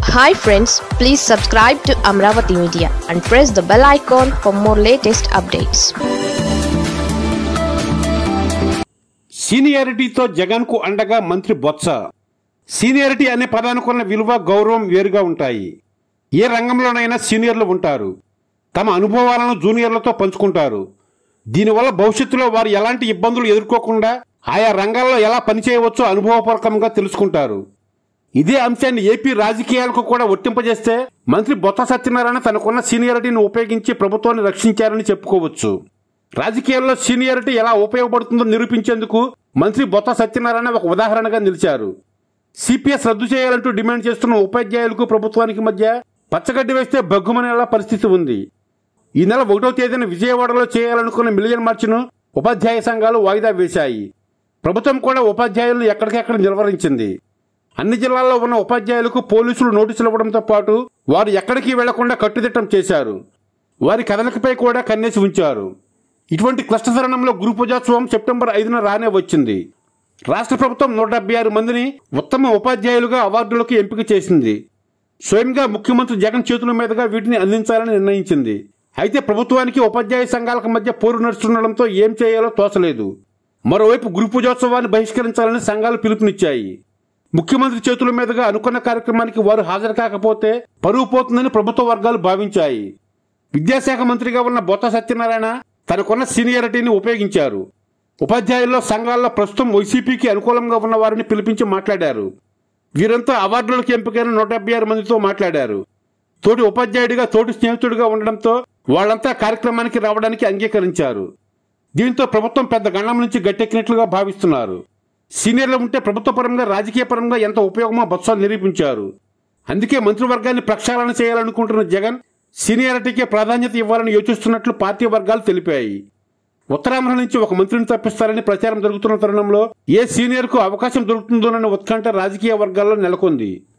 hi friends please subscribe to Amaravati media and press the bell icon for more latest updates సీనియారిటీతో జగన్కు అండగా మంత్రి Botsa seniority అనే పదానికి ఉన్న విలువ గౌరవం వేరుగా ఉంటాయి ఏ రంగంలోనైనా సీనియర్లు ఉంటారు తమ అనుభవాలను జూనియర్లతో పంచుకుంటారు దీనివల్ల భవిష్యత్తులో వారు ఎలాంటి ఇబ్బందులు ఎదుర్కోకుండా ఆయా రంగాల్లో ఎలా పనిచేయవచ్చో అనుభవపూర్వకంగా తెలుసుకుంటారు ఇదే అంశాన్ని ఏపీ రాజకీయాలకు కూడా వర్తింపజేస్తే మంత్రి బొత్స సత్యనారాయణ తనకున్న సీనియారిటీని ఉపయోగించి ప్రభుత్వాన్ని రక్షించారని చెప్పుకోవచ్చు రాజకీయాల్లో సీనియారిటీ ఎలా ఉపయోగపడుతుందో నిరూపించేందుకు మంత్రి బొత్స సత్యనారాయణ ఒక ఉదాహరణగా నిలిచారు సిపిఎస్ రద్దు చేయాలంటూ డిమాండ్ చేస్తున్న ఉపాధ్యాయులకు ప్రభుత్వానికి మధ్య పచ్చగడ్డి వేస్తే బగ్గుమనేలా పరిస్థితి ఉంది ఈ నెల ఒకటో తేదీన విజయవాడలో చేయాలనుకున్న మిలియన్ మార్చ్ను ఉపాధ్యాయ సంఘాలు వాయిదా వేశాయి ప్రభుత్వం కూడా ఉపాధ్యాయులను ఎక్కడికెక్కడ నిలువరించింది అన్ని జిల్లాల్లో ఉన్న ఉపాధ్యాయులకు పోలీసులు నోటీసులు ఇవ్వడంతో పాటు వారు ఎక్కడికి వెళ్లకుండా కట్టుదిట్టం చేశారు వారి కదలికపై కూడా కన్నేసి ఉంచారు ఇటువంటి క్లిష్ట తరుణంలో గురు పూజోత్సవం సెప్టెంబర్ ఐదున రానే వచ్చింది రాష్ట్ర ప్రభుత్వం నూట డెబ్బై ఆరు మందిని ఉత్తమ ఉపాధ్యాయులుగా అవార్డులకు ఎంపిక చేసింది స్వయంగా ముఖ్యమంత్రి జగన్ చేతుల మీదుగా వీటిని అందించాలని నిర్ణయించింది అయితే ప్రభుత్వానికి ఉపాధ్యాయ సంఘాలకు మధ్య పోరు నడుస్తుండడంతో ఏం చేయాలో తోచలేదు మరోవైపు గురు పూజోత్సవాన్ని బహిష్కరించాలని సంఘాలు పిలుపునిచ్చాయి ముఖ్యమంత్రి చేతుల మీదుగా అనుకున్న కార్యక్రమానికి వారు హాజరు కాకపోతే పరువు పోతుందని ప్రభుత్వ వర్గాలు భావించాయి విద్యాశాఖ మంత్రిగా ఉన్న బొత్స సత్యనారాయణ తనకున్న సీనియారిటీని ఉపయోగించారు ఉపాధ్యాయుల్లో సంఘాల్లో ప్రస్తుతం వైసీపీకి అనుకూలంగా ఉన్న వారిని పిలిపించి మాట్లాడారు వీరంతా అవార్డులకు ఎంపికైన నూట డెబ్బై ఆరు మందితో మాట్లాడారు తోటి ఉపాధ్యాయుడిగా తోటి స్నేహితుడిగా ఉండడంతో వాళ్ళంతా కార్యక్రమానికి రావడానికి అంగీకరించారు దీంతో ప్రభుత్వం పెద్ద గండం నుంచి గట్టెక్కినట్లుగా భావిస్తున్నారు సీనియర్లు ఉంటే ప్రభుత్వ పరంగా రాజకీయ పరంగా ఎంత ఉపయోగమో బొత్స నిరూపించారు అందుకే మంత్రివర్గాన్ని ప్రక్షాళన చేయాలనుకుంటున్న జగన్ సీనియారిటీకే ప్రాధాన్యత ఇవ్వాలని యోచిస్తున్నట్లు పార్టీ వర్గాలు తెలిపాయి ఉత్తరాంధ్ర నుంచి ఒక మంత్రిని తప్పిస్తారని ప్రచారం జరుగుతున్న తరుణంలో ఏ సీనియర్కు అవకాశం దొరుకుతుందోనని ఉత్కంఠ రాజకీయ వర్గాల్లో నెలకొంది